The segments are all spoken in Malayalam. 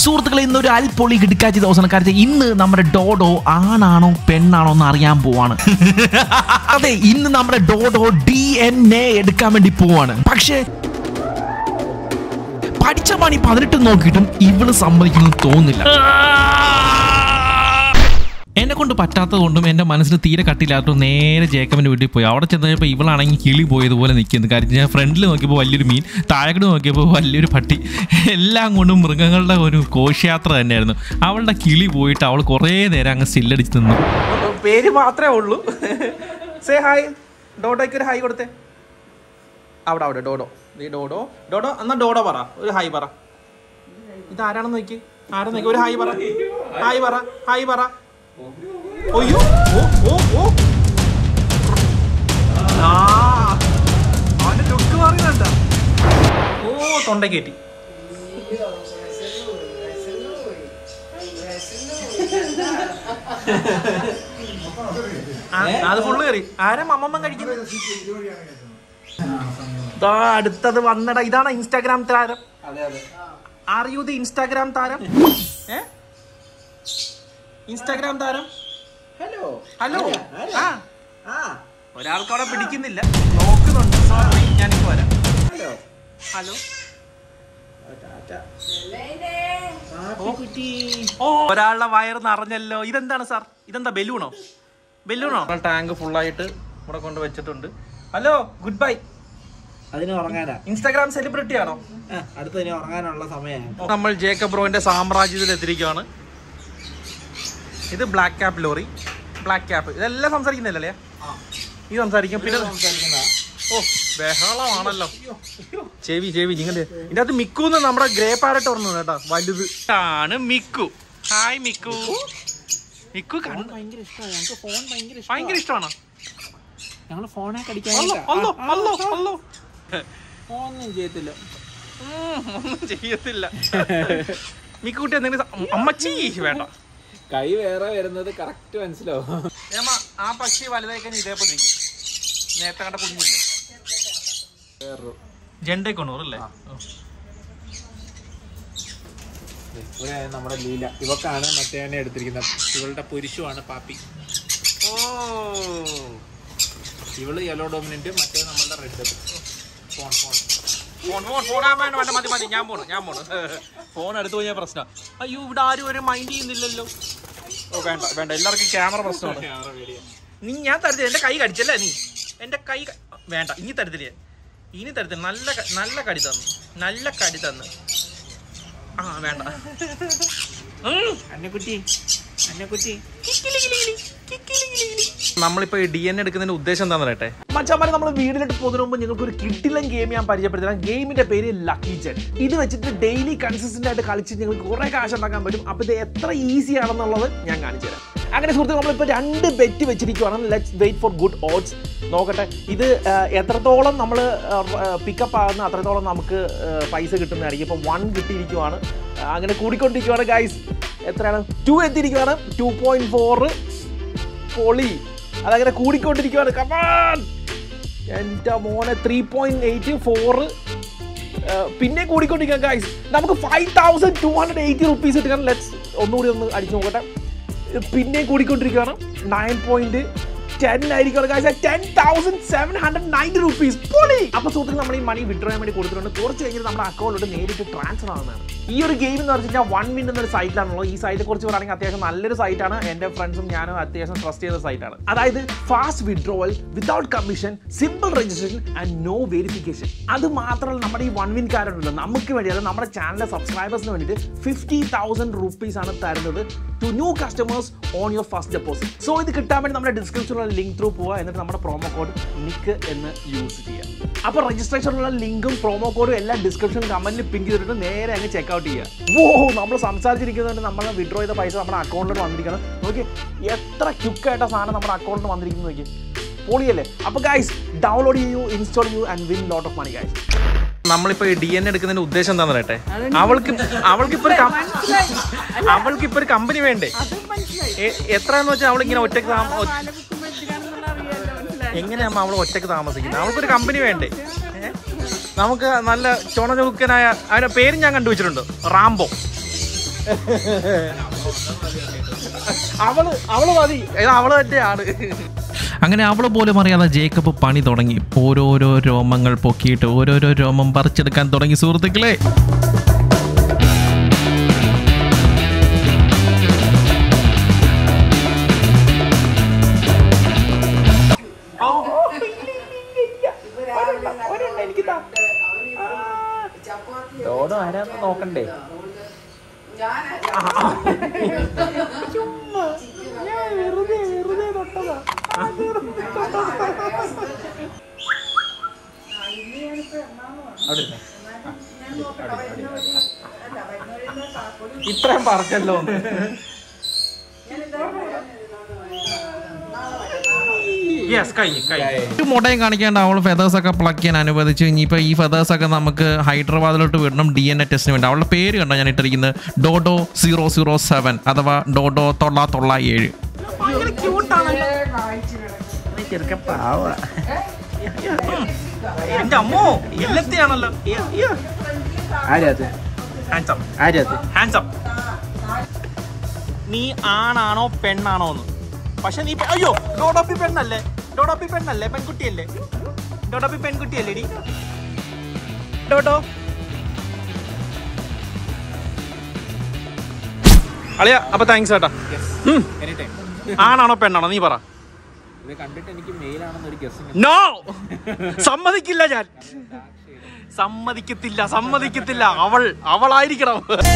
സുഹൃത്തുക്കളെ ഇന്ന് ഒരു അൽപ്പൊളി കിടക്കാച്ച ദിവസമാണ് കാരണം ഇന്ന് നമ്മുടെ ഡോഡോ ആണാണോ പെണ്ണാണോ എന്ന് അറിയാൻ പോവാണ് അതെ ഇന്ന് നമ്മുടെ ഡോഡോ ഡി എൻ എ എടുക്കാൻ വേണ്ടി പോവാണ് പക്ഷേ പഠിച്ച പണി പതിനെട്ട് നോക്കിയിട്ടും ഇവള് സമ്മതിക്കുന്നു തോന്നുന്നില്ല എന്നെ കൊണ്ട് പറ്റാത്തത് കൊണ്ടും എൻ്റെ മനസ്സിന് തീരെ കട്ടില്ലാത്തതും നേരെ ജേക്കബിൻ്റെ വീട്ടിൽ പോയി അവിടെ ചെന്ന് കഴിഞ്ഞപ്പോൾ ഇവളാണെങ്കിൽ കിളി പോയതുപോലെ നിൽക്കുന്നു കാര്യം ഞാൻ ഫ്രണ്ടിൽ നോക്കിയപ്പോൾ വലിയൊരു മീൻ താഴെക്കൂടെ നോക്കിയപ്പോൾ വലിയൊരു പട്ടി എല്ലാം കൊണ്ടും മൃഗങ്ങളുടെ ഒരു ഘോഷയാത്ര തന്നെയായിരുന്നു അവളുടെ കിളി പോയിട്ട് അവൾ കുറേ നേരം അങ്ങ് സില്ലടിച്ച് നിന്നു പേര് മാത്രമേ ഉള്ളൂ സേ ഹായ് ഡോഡോയ്ക്ക് ഒരു ഹായ് കൊടുത്തേ അവിടെ അവിടെ ഡോഡോ നീ ഡോഡോ ഡോഡോ എന്നാ ഡോഡോ പറ ഒരു ഹായ് പറ ഇത് ആരാണെന്ന് നോക്കി ആരാന്ന് നോക്കി ഒരു ഹായ് പറ ഹായ് പറ ഹായ് പറ ഒയ്യോ ഓ ഓ ഓ ആ അവന്റെ ലുക്ക് പറയുന്നുണ്ട ഓ തൊണ്ട കയറ്റി ആ, അത് ഫുള്ള് കയറി ആരാ മമ്മമ്മ കഴിക്കുന്നത് ദാ അടുത്തത് വന്നട ഇതാണ് ഇൻസ്റ്റാഗ്രാം താരം ആർ യു ദി ഇൻസ്റ്റാഗ്രാം താരം ഏ ഇൻസ്റ്റാഗ്രാം താരം ഹലോ ഹലോ ആ ഒരാൾക്ക് അവിടെ പിടിക്കുന്നില്ല നോക്കുന്നുണ്ട് സോറി ഞാനിപ്പോ വരാം ഹലോ ഓ ഒരാളുടെ വയറ് നിറഞ്ഞല്ലോ ഇതെന്താണ് സാർ ഇതെന്താ ബലൂണോ ബലൂണോ ടാങ്ക് ഫുള്ളായിട്ട് ഇവിടെ കൊണ്ട് വെച്ചിട്ടുണ്ട് ഹലോ ഗുഡ് ബൈ അതിന് ഉറങ്ങാനാ ഇൻസ്റ്റാഗ്രാം സെലിബ്രിറ്റി ആണോ ആ, അടുത്തതിന് ഉറങ്ങാനുള്ള സമയമാണ് നമ്മൾ ജേക്കബ് ബ്രോന്റെ സാമ്രാജ്യത്തിൽ എത്തിയിരിക്കുകയാണ് ഇത് black cap lorry black cap ഇതെല്ലാം സംസാരിക്കുന്നില്ലല്ലേ ഈ സംസാരിക്കും പിന്നെ ഓ ബഹളമാണല്ലോ ചെവി ചെവി നിങ്ങളുടെ ഇതിന്റെ അകത്ത് മിക്കുന്ന് നമ്മുടെ ഗ്രേ പാരറ്റ് പറഞ്ഞു കേട്ടാ വലുത് ആണ് മിക്കു ഹായ് മിക്കു മിക്കു കണ്ടു ഭയങ്കര ഇഷ്ടമാണ് ഞങ്ങൾക്ക് ഫോൺ ഭയങ്കര ഇഷ്ടം ഭയങ്കര ഇഷ്ടമാണോ ഞങ്ങൾ ഫോണെ അല്ലോ കടിക്കാൻ അല്ലോ അല്ലോ അല്ലോ ഒന്നും ചെയ്യത്തില്ല ഉം, ഒന്നും ചെയ്യത്തില്ല മിക്കുട്ടി എന്തെങ്കിലും സ- അമ്മച്ചി വേണ്ട കൈ വേറെ വരുന്നത് കറക്റ്റ് മനസ്സിലാവും ഏമ്മ, ആ പക്ഷി വലുതായി കഴിഞ്ഞാൽ ഇതേപോലെ ഇരിക്കും നേരത്തെ കണ്ട കുഞ്ഞില്ലേ ജെണ്ടേ കൊണ്ടൂർ അല്ലേ ഇവിടെ നമ്മുടെ ലീല ഇവക്കാണ് മറ്റേ എടുത്തിരിക്കുന്നത് ഇവളുടെ പുരുഷുമാണ് പാപ്പി ഓ ഇവള് യെല്ലോ ഡോമിനന്റ് മറ്റേ നമ്മളുടെ red phone phone phone phone phone ആ, വേണ്ട വേണ്ട മതി മതി ഞാൻ പോണു ഞാൻ പോണു ഫോൺ എടുത്തു കഴിഞ്ഞാൽ പ്രശ്നം അയ്യോ ഇവിടെ ആരും ഒരു മൈൻഡ് ചെയ്യുന്നില്ലല്ലോ ഓ വേണ്ട വേണ്ട എല്ലാവർക്കും ക്യാമറ പ്രശ്നമാണ് നീ ഞാൻ തരത്തില്ല എന്റെ കൈ കടിച്ചല്ലേ നീ എന്റെ കൈ ക- വേണ്ട ഇനി തരത്തില്ല ഇനി തരത്തില്ല നല്ല ക- നല്ല കടി തന്നു നല്ല കടി തന്നു ആ വേണ്ട ഉം. അന്നക്കുട്ടി അന്നക്കുട്ടി നമ്മളിപ്പോ ഡി എൻ എടുക്കുന്നതിന്റെ ഉദ്ദേശം എന്താന്ന് പറയട്ടെ മച്ചാമാരെ നമ്മൾ വീടിലിട്ട് പോകുന്നതിന് മുമ്പ് നിങ്ങൾക്ക് ഒരു കിട്ടിലൻ ഗെയിം ഞാൻ പരിചയപ്പെടുത്തരാം ഗെയിമിന്റെ പേര് ലക്കി ജെൻ ഇത് വെച്ചിട്ട് ഡെയിലി കൺസിസ്റ്റന്റ് ആയിട്ട് കളിച്ച് നിങ്ങൾക്ക് കുറെ കാശ് ഉണ്ടാക്കാൻ പറ്റും അപ്പൊ ഇത് എത്ര ഈസി ആണെന്നുള്ളത് ഞാൻ കാണിച്ചു തരാം അങ്ങനെ സുഹൃത്തുക്കൾ നമ്മളിപ്പോൾ രണ്ട് ബെറ്റ് വെച്ചിരിക്കുവാണ് let's wait for good odds നോക്കട്ടെ ഇത് ആ, എത്രത്തോളം നമ്മൾ പിക്കപ്പ് ആകുന്ന അത്രത്തോളം നമുക്ക് ആ, പൈസ കിട്ടുന്നതായിരിക്കും ഇപ്പം വൺ കിട്ടിയിരിക്കുവാണ് ആ, അങ്ങനെ കൂടിക്കൊണ്ടിരിക്കുവാണ് ഗൈസ് എത്രയാണ് ടു എത്തിയിരിക്കുവാണ് ടു പോയിന്റ് ഫോർ പൊളി അതങ്ങനെ കൂടിക്കൊണ്ടിരിക്കുകയാണ് കമാൻ എൻ്റെ മോനെ ത്രീ പോയിന്റ് എയ്റ്റ് ഫോറ് പിന്നെ കൂടിക്കൊണ്ടിരിക്കുക ഗൈസ് നമുക്ക് five thousand two hundred eighty rupees കിട്ടുക ലെറ്റ്സ് ഒന്നുകൂടി ഒന്ന് അടിച്ചു നോക്കട്ടെ പിന്നെ കൂടിക്കൊണ്ടിരിക്കുകയാണ് നയൻ പോയിന്റ് ടെൻ ആയിരിക്കും guys ten thousand seven hundred ninety rupees പൊളി അപ്പൊ സുഹൃത്തുക്കൾ നമ്മൾ ഈ മണി വിഡ്രോ ചെയ്യാൻ വേണ്ടി കൊടുത്തിട്ടുണ്ട് കുറച്ച് കഴിഞ്ഞിട്ട് നമ്മുടെ അക്കൗണ്ടിലോട്ട് നേരിട്ട് ട്രാൻസ്ഫർ ആവുന്നതാണ് ഈ ഒരു ഗെയിം എന്ന് പറഞ്ഞാൽ വൺ മിൻ എന്നൊരു സൈറ്റിലാണുള്ളത് ഈ സൈറ്റിനെ കുറിച്ച് പറയുകയാണെങ്കിൽ അത്യാവശ്യം നല്ലൊരു സൈറ്റാണ് എൻ്റെ ഫ്രണ്ട്സും ഞാനും അത്യാവശ്യം ട്രസ്റ്റ് ചെയ്ത സൈറ്റാണ് അതായത് fast withdrawal without commission simple registration and no verification അത് മാത്രമല്ല നമ്മുടെ ഈ വൺ വിൻ കാരുണ്ടല്ലോ നമുക്ക് വേണ്ടി അതായത് നമ്മുടെ ചാനലിലെ സബ്സ്ക്രൈബേഴ്സിന് വേണ്ടിയിട്ട് ഫിഫ്റ്റി തൗസൻഡ് റുപ്പീസ് ആണ് തരുന്നത് to new customers on your first deposit so ഇത് കിട്ടാൻ വേണ്ടി നമ്മുടെ ഡിസ്ക്രിപ്ഷനിലുള്ള ലിങ്ക് ത്രൂ പോവുക എന്നിട്ട് നമ്മുടെ പ്രോമോ കോഡ് നിക്ക് എന്ന് യൂസ് ചെയ്യുക അപ്പോൾ രജിസ്ട്രേഷനുള്ള ലിങ്കും പ്രോമോ കോഡും എല്ലാം ഡിസ്ക്രിപ്ഷൻ കമന്റിൽ പിങ്ക് ചെയ്തിട്ട് നേരെ അങ്ങ് ചെക്ക്ഔട്ട് ചെയ്യുക ഓ നമ്മൾ സംസാരിച്ചിരിക്കുന്നതുകൊണ്ട് നമ്മൾ വിഡ്രോ ചെയ്ത പൈസ നമ്മുടെ അക്കൗണ്ടിലോട്ട് വന്നിരിക്കണം നോക്കി എത്ര ക്യുക്കായിട്ട സാധനം നമ്മുടെ അക്കൗണ്ടിൽ വന്നിരിക്കുന്നു നോക്കി പൊളിയല്ലേ അപ്പോൾ ഗൈസ് ഡൗൺലോഡ് ചെയ്യൂ ഇൻസ്റ്റാൾ ചെയ്യൂ and win lot of money guys നമ്മളിപ്പോ ഈ ഡി എൻ എടുക്കുന്നതിന്റെ ഉദ്ദേശം എന്താന്ന് പറയട്ടെ അവൾക്ക് അവൾക്കിപ്പോ ഒരു കം- അവൾക്കിപ്പോ ഒരു കമ്പനി വേണ്ടേ എ- എത്രയെന്ന് വെച്ചാൽ അവളിങ്ങനെ ഒറ്റക്ക് താമ- ഒ- എങ്ങനെയാ അവൾ ഒറ്റക്ക് താമസിക്കുന്നത് അവൾക്കൊരു കമ്പനി വേണ്ടേ ഏ? നമുക്ക് നല്ല ചുണചുറുക്കനായ അവന്റെ പേര് ഞാൻ കണ്ടുവച്ചിട്ടുണ്ട് റാംബോ അവള് അവള് മതി ഇത് അവള് തന്നെയാണ് അങ്ങനെ അവൾ പോലും അറിയാതെ ജേക്കബ് പണി തുടങ്ങി ഓരോരോ രോമങ്ങൾ പൊക്കിയിട്ട് ഓരോരോ രോമം പറിച്ചെടുക്കാൻ തുടങ്ങി സുഹൃത്തുക്കളെ ഡോഡോ ആരാന്ന് നോക്കണ്ടേ ഇത്രയും പറഞ്ഞല്ലോ യെസ് കഴിഞ്ഞു കഴിഞ്ഞു ഒരു മുടയും കാണിക്കാണ്ട് അവൾ ഫെതേഴ്സ് ഒക്കെ പ്ലക്ക് ചെയ്യാൻ അനുവദിച്ചു ഇനിയിപ്പോൾ ഈ ഫെതേഴ്സ് ഒക്കെ നമുക്ക് ഹൈദരാബാദിലോട്ട് വിടണം ഡി എൻ എ ടെസ്റ്റിന് വേണ്ടി അവളുടെ പേര് കണ്ടോ ഞാൻ ഇട്ടിരിക്കുന്നത് ഡോഡോ സീറോ സീറോ സെവൻ അഥവാ ഡോഡോ തൊള്ള തൊള്ള ഏഴ് എന്റെ അമ്മോ ഇല്ലത്തെയാണല്ലോ ആരാത് ഹാൻസം ആരാത് ഹാൻസം നീ ആണാണോ പെണ്ണാണോ എന്ന് പക്ഷെ നീ പെ- അയ്യോ ഡോഡോപ്പി പെണ്ണല്ലേ ഡോഡോപ്പി പെണ്ണല്ലേ പെൺകുട്ടിയല്ലേ ഡോഡോപ്പി പെൺകുട്ടിയല്ലേ ഡി ഡോഡോ അളിയ അപ്പൊ താങ്ക്സ് ചേട്ടാ ഉം. എനി ടൈം ആണാണോ പെണ്ണാണോ നീ പറ ഇത് കണ്ടിട്ട് എനിക്ക് മെയിലാണെന്നൊരു ഗസ്സിങ് നോ സമ്മതിക്കില്ല ഞാൻ സമ്മതിക്കത്തില്ല സമ്മതിക്കത്തില്ല അവൾ അവളായിരിക്കണം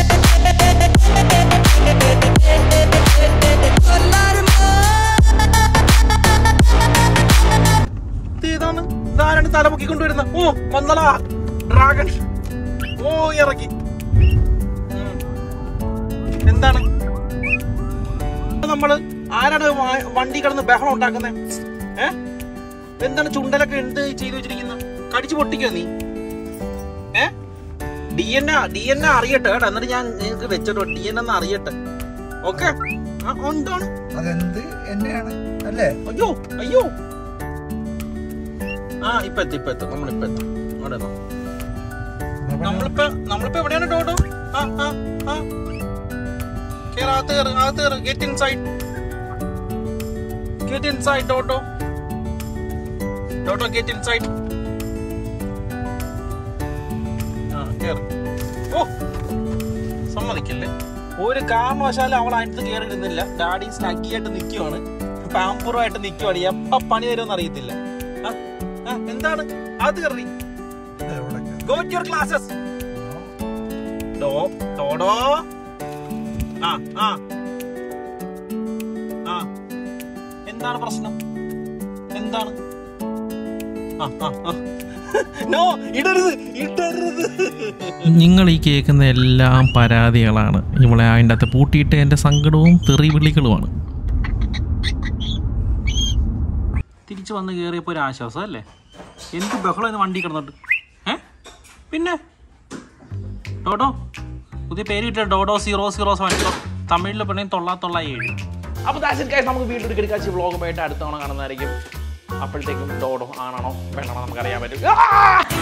ഇത് ഏതാണ് ഇതാരാണ് തല പൊക്കി കൊണ്ടുവരുന്ന ഓ വന്നടാ ഡ്രാഗൺ ഓ ഇറക്കി ഉം. എന്താണ് നമ്മള് ആരാണ് വ- വണ്ടി കിടന്ന് ബഹളം ഉണ്ടാക്കുന്നത് ഏ എന്താണ് ചുണ്ടലൊക്കെ എന്ത് ചെയ്തു വെച്ചിരിക്കുന്നത് കടിച്ചു പൊട്ടിക്കോ നീ A D N A D N A അറിയട്ടെ കേട്ടോ എന്നിട്ട് ഞാൻ നിങ്ങൾക്ക് വെച്ചിട്ടോ ഡി എൻ എന്ന് അറിയട്ടെ ഓക്കെ എന്താണ് അതെന്ത് എന്നെയാണ് അല്ലേ അയ്യോ അയ്യോ ആ ഇപ്പൊ എത്തി ഇപ്പൊ എത്തും നമ്മളിപ്പോ എത്താം അവിടെ എത്താം. നമ്മളിപ്പോ നമ്മളിപ്പോ എവിടെയാണ് ഡോഡോ ആ ആ ആ കേറ് അകത്ത് കേറ് അകത്ത് കേറ് ഗെറ്റ് ഇൻസൈഡ് ഗെറ്റ് ഇൻസൈഡ് ഡോട്ടോ ഡോട്ടോ ഗെറ്റ് ഇൻസൈഡ് ആ കേറ് ഓ സമ്മതിക്കല്ലേ ഒരു കാരണവശാലും അവൾ അതിനകത്ത് കയറി ഇരുന്നില്ല ഡാഡി സ്നഗ്ഗി ആയിട്ട് നിൽക്കുവാണ് പാമ്പുറമായിട്ട് നിൽക്കുവാണ് എപ്പ പണി തരുമെന്ന് അറിയത്തില്ല ആ, ആ, എന്താണ് അത് കയറി ഗോ ടു യുവർ ക്ലാസ്സസ് ഡോ ഡോഡോ ആ ആ ആ എന്താണ് പ്രശ്നം എന്താണ് ആ ആ ആ നോ ഇടരുത് ഇടരുത് നിങ്ങൾ ഈ കേൾക്കുന്ന എല്ലാം പരാതികളാണ് ഇവളെ അതിൻ്റെ അകത്ത് പൂട്ടിയിട്ട് എൻ്റെ സങ്കടവും തെറിവിളികളുമാണ് തിരിച്ചു വന്ന് കയറിയപ്പോൾ ഒരു ആശ്വാസം അല്ലേ എന്ത് ബഹളം ഇന്ന് വണ്ടി കിടന്നിട്ട് ഏ പിന്നെ ഡോഡോ പുതിയ പേര് കിട്ടിയ ഡോഡോ സീറോ സീറോ സെവൻ തമിഴിൽ പറഞ്ഞാൽ തൊള്ളാ തൊള്ള ഏഴ് അപ്പോൾ ദാസിൽ നമുക്ക് വീട്ടിൽ കിടക്കാച്ച വ്ളോഗുമായിട്ട് അടുത്ത തവണ കാണുന്നതായിരിക്കും അപ്പോഴത്തേക്കും ഡോഡോ ആണാണോ പെണ്ണാണോ നമുക്കറിയാൻ പറ്റും ആ!